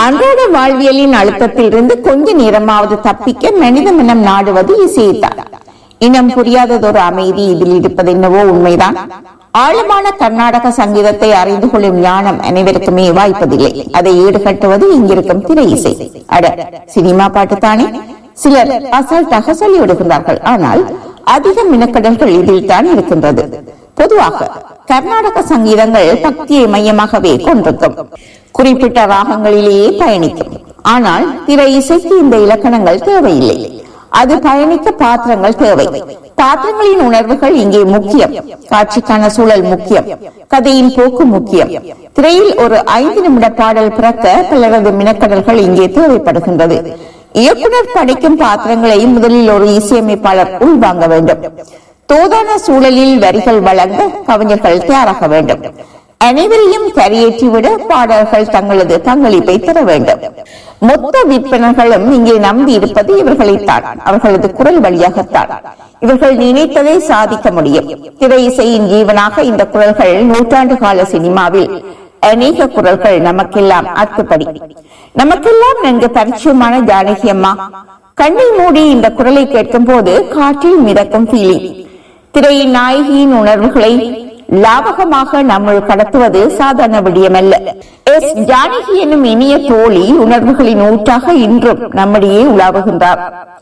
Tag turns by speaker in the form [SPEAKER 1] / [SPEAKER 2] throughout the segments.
[SPEAKER 1] அன்றாட வாழ்வியலின் அழுத்தத்திலிருந்து கொஞ்ச நேரமாவது தப்பிக்க மனித மனம் நாடுவது இசையைத்தான் இனம் புரியாததொரு அமைதி இதில் இருப்பதென்னவோ உண்மைதான் ஆழமான கர்நாடக சங்கீதத்தை அறிந்து கொள்ளும் ஞானம் அனைவருக்குமே வாய்ப்பதில்லை அதை ஈடுகட்டுவது இங்கிருக்கும் திரை இசை அட சினிமா பாட்டுத்தானே சிலர் அசால்ட்டாக சொல்லிவிடுகின்றார்கள் ஆனால் அதிக மினக்கடல்கள் இதில் தான் இருக்கின்றது பொதுவாக கர்நாடக சங்கீதங்கள் பக்தியை மையமாகவே கொண்டிருக்கும் குறிப்பிட்ட ராகங்களிலேயே பயணிக்கும் ஆனால் திரை இசைக்கு இந்த இலக்கணங்கள் தேவையில்லை அது பயணிக்க பாத்திரங்கள் தேவை பாத்திரங்களின் உணர்வுகள் இங்கே முக்கியம் காட்சிக்கான சூழல் முக்கியம் கதையின் போக்கு முக்கியம் திரையில் ஒரு ஐந்து நிமிட பாடல் பிறக்க பலரது மினக்கடல்கள் இங்கே தேவைப்படுகின்றது இயக்குனர் படைக்கும் பாத்திரங்களை முதலில் ஒரு இசையமைப்பாளர் உள்வாங்க வேண்டும் தோதான சூழலில் வரிகள் வழங்க கவிஞர்கள் தயாராக வேண்டும் அனைவரையும் கரையேற்றிவிட பாடல்கள் தங்களது பங்களிப்பை தர வேண்டும் மொத்த விற்பனர்களும் இங்கே நம்பி இருப்பது இவர்களைத்தான் அவர்களது குரல் வழியாகத்தான் இவர்கள் நினைத்ததை சாதிக்க முடியும் திரை இசையின் ஜீவனாக இந்த குரல்கள் நூற்றாண்டு கால சினிமாவில் அநேக குரல்கள் நமக்கெல்லாம் அத்துப்படி நமக்கெல்லாம் நன்கு பரிச்சயமான ஜானகி அம்மா கண்ணை மூடி இந்த குரலை கேட்கும் போது காற்றில் மிதக்கும் ஃபீலிங் திரையின் நாயகியின் உணர்வுகளை லாபகமாக நம்முள் கடத்துவது சாதாரண விடயமல்ல எஸ் ஜானகி என்னும் இனிய தோழி உணர்வுகளின் ஊற்றாக இன்றும் நம்மிடையே உலாவுகின்றார்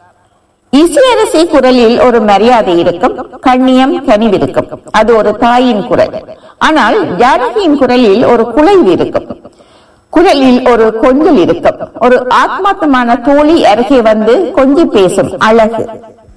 [SPEAKER 1] இசையரசி குரலில் ஒரு மரியாதை இருக்கும் கண்ணியம் கனிவிருக்கும் அது ஒரு தாயின் குரல் ஆனால் ஜானகியின் குரலில் ஒரு குலைவு இருக்கும் குரலில் ஒரு கொஞ்சல் இருக்கும் ஒரு ஆத்மார்த்தமான தோழி அருகே வந்து கொஞ்சி பேசும் அழகு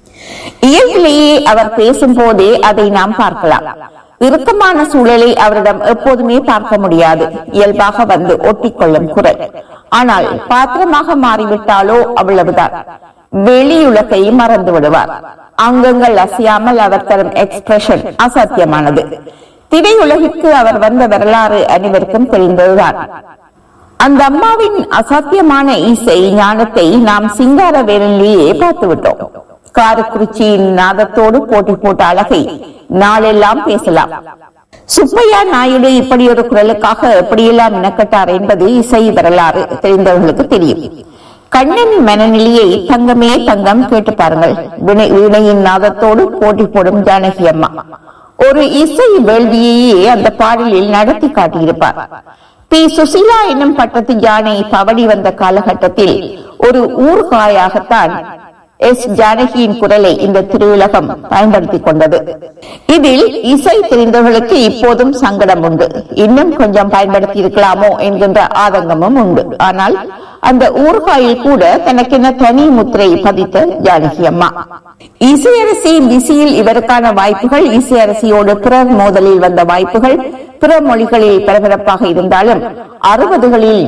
[SPEAKER 1] இயல்பிலேயே அவர் பேசும் போதே அதை நாம் பார்க்கலாம் இறுக்கமான சூழலை அவரிடம் எப்போதுமே பார்க்க முடியாது இயல்பாக வந்து ஒட்டிக்கொள்ளும் குரல் ஆனால் பாத்திரமாக மாறிவிட்டாலோ அவ்வளவுதான் வெளியுலகை மறந்து விடுவார் அங்கங்கள் அசையாமல் அவர் தரும் எக்ஸ்பிரஷன் அசாத்தியமானது திரையுலகிற்கு அவர் வந்த வரலாறு அனைவருக்கும் தெரிந்ததுதான் அந்த அம்மாவின் அசாத்தியமான இசை ஞானத்தை நாம் சிங்கார வேலையிலேயே பார்த்து விட்டோம் காரக்குறிச்சியின் நாதத்தோடு போட்டி போட்ட அழகை நாளெல்லாம் பேசலாம் சுப்பையா நாயுடு இப்படி ஒரு குரலுக்காக எப்படியெல்லாம் இணக்கட்டார் என்பது இசை வரலாறு தெரிந்தவர்களுக்கு தெரியும் கண்ணன் மனநிலையை தங்கமே தங்கம் கேட்டு பாருங்கள் வினை- வீணையின் நாதத்தோடு போட்டி போடும் ஜானகி அம்மா ஒரு இசை வேள்வியையே அந்த பாடலில் நடத்தி காட்டியிருப்பார் பி சுசீலா என்னும் பட்டத்து யானை பவடி வந்த காலகட்டத்தில் ஒரு ஊர்காயாகத்தான் எஸ் ஜானகியின் குரலை இந்த திருவுலகம் பயன்படுத்திக் கொண்டது இதில் இசை தெரிந்தவர்களுக்கு இப்போதும் சங்கடம் உண்டு இன்னும் கொஞ்சம் பயன்படுத்தி இருக்கலாமோ என்கின்ற ஆதங்கமும் உண்டு ஆனால் அந்த ஊர்காயில் கூட தனக்கென தனி முத்திரை பதித்த ஜானகி அம்மா இசையரசி பிசியில் இவருக்கான வாய்ப்புகள் இசையரசியோடு பிறர் மோதலில் வந்த வாய்ப்புகள் பிற மொழிகளில் பரபரப்பாக இருந்தாலும் அறுபதுகளில்